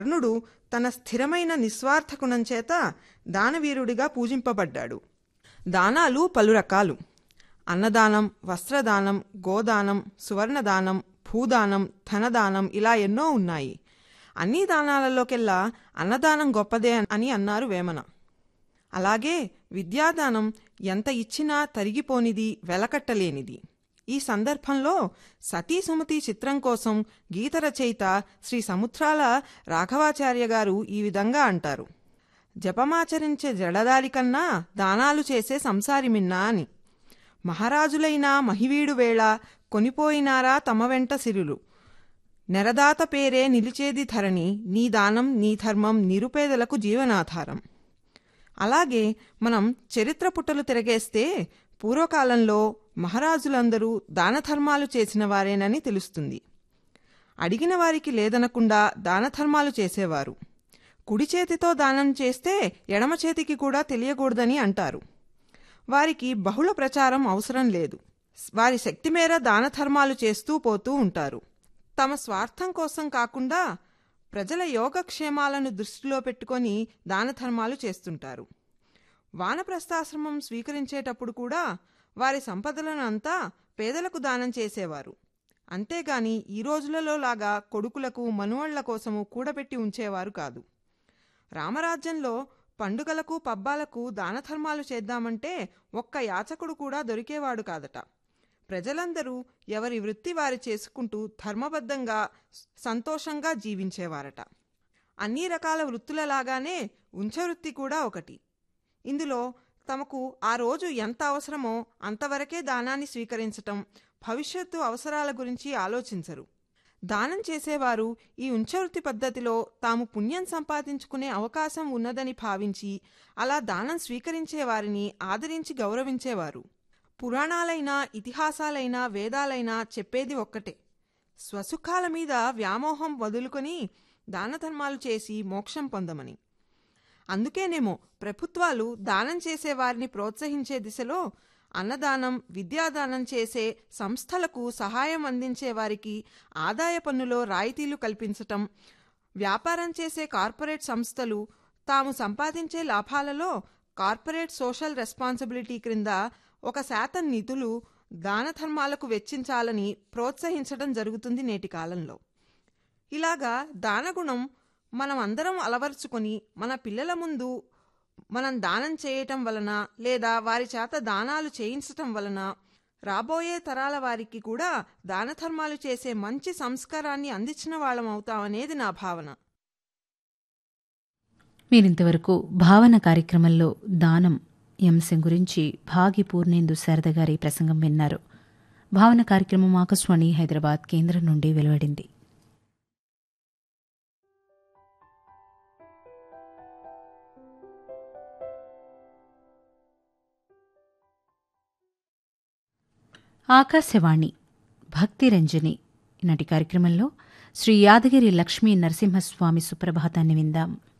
కర్ణుడు తన స్థిరమైన నిస్వార్థ గుణం చేత దానవీరుడిగా పూజింపబడ్డాడు దానాలు పలు రకాలు అన్నదానం వస్త్రదానం గోదానం సువర్ణదానం భూదానం ధనదానం ఇలా ఎన్నో ఉన్నాయి అన్ని దానాలలోకెల్లా అన్నదానం గొప్పదే అని అన్నారు వేమన అలాగే విద్యాదానం ఎంత ఇచ్చినా తరిగిపోనిది వెలకట్టలేనిది ఈ సందర్భంలో సతీ సుమతి చిత్రం కోసం గీత రచయిత శ్రీ సముద్రాల రాఘవాచార్య గారు ఈ విధంగా అంటారు జపమాచరించే జడదారి కన్నా దానాలు చేసే సంసారి మిన్నా అని మహారాజులైన మహివీడు వేళ కొనిపోయినారా తమ వెంట సిరులు నెరదాత పేరే నిలిచేది ధరణి నీ దానం నీ ధర్మం నిరుపేదలకు జీవనాధారం అలాగే మనం చరిత్ర పుట్టలు తిరగేస్తే పూర్వకాలంలో మహారాజులందరూ దానధర్మాలు చేసిన వారేనని తెలుస్తుంది అడిగిన వారికి లేదనకుండా దానధర్మాలు చేసేవారు కుడి చేతితో దానం చేస్తే ఎడమ చేతికి కూడా తెలియకూడదని అంటారు వారికి బహుళ ప్రచారం అవసరం లేదు వారి శక్తి మేర దానధర్మాలు చేస్తూ పోతూ ఉంటారు తమ స్వార్థం కోసం కాకుండా ప్రజల యోగక్షేమాలను దృష్టిలో పెట్టుకొని దానధర్మాలు చేస్తుంటారు వానప్రస్థాశ్రమం స్వీకరించేటప్పుడు కూడా వారి సంపదలను అంతా పేదలకు దానం చేసేవారు అంతేగాని ఈ రోజులలో లాగా కొడుకులకు మనువళ్ల కోసము కూడబెట్టి ఉంచేవారు కాదు రామరాజ్యంలో పండుగలకు పబ్బాలకు దానధర్మాలు చేద్దామంటే ఒక్క యాచకుడు కూడా దొరికేవాడు కాదట ప్రజలందరూ ఎవరి వృత్తి వారి చేసుకుంటూ ధర్మబద్ధంగా సంతోషంగా జీవించేవారట అన్ని రకాల వృత్తులలాగానే ఉంచవృత్తి కూడా ఒకటి ఇందులో తమకు ఆ రోజు ఎంత అవసరమో అంతవరకే దానాన్ని స్వీకరించటం భవిష్యత్తు అవసరాల గురించి ఆలోచించరు దానం చేసేవారు ఈ ఉంచవృత్తి పద్ధతిలో తాము పుణ్యం సంపాదించుకునే అవకాశం ఉన్నదని భావించి అలా దానం స్వీకరించే వారిని ఆదరించి గౌరవించేవారు పురాణాలైనా ఇతిహాసాలైనా వేదాలైనా చెప్పేది ఒక్కటే స్వసుఖాల మీద వ్యామోహం వదులుకొని దానధర్మాలు చేసి మోక్షం పొందమని అందుకేనేమో ప్రభుత్వాలు దానం చేసే వారిని ప్రోత్సహించే దిశలో అన్నదానం విద్యాదానం చేసే సంస్థలకు సహాయం అందించే వారికి ఆదాయ పన్నులో రాయితీలు కల్పించటం వ్యాపారం చేసే కార్పొరేట్ సంస్థలు తాము సంపాదించే లాభాలలో కార్పొరేట్ సోషల్ రెస్పాన్సిబిలిటీ క్రింద ఒక శాతం నిధులు దానధర్మాలకు వెచ్చించాలని ప్రోత్సహించడం జరుగుతుంది నేటి కాలంలో ఇలాగా దానగుణం మనం అందరం అలవర్చుకొని మన పిల్లల ముందు మనం దానం చేయటం వలన లేదా వారి చేత దానాలు చేయించటం వలన రాబోయే తరాల వారికి కూడా దానధర్మాలు చేసే మంచి సంస్కారాన్ని అందించిన వాళ్ళం అవుతామనేది నా భావన మీరింతవరకు భావన కార్యక్రమంలో దానం ఈ అంశం గురించి భాగి పూర్ణేందు శారద గారి ప్రసంగం విన్నారు భావన కార్యక్రమం ఆకాశవాణి హైదరాబాద్ కేంద్రం నుండి వెలువడింది ఆకాశవాణి భక్తిరంజని నాటి కార్యక్రమంలో శ్రీ యాదగిరి లక్ష్మీ నరసింహస్వామి సుప్రభాతాన్ని విందాం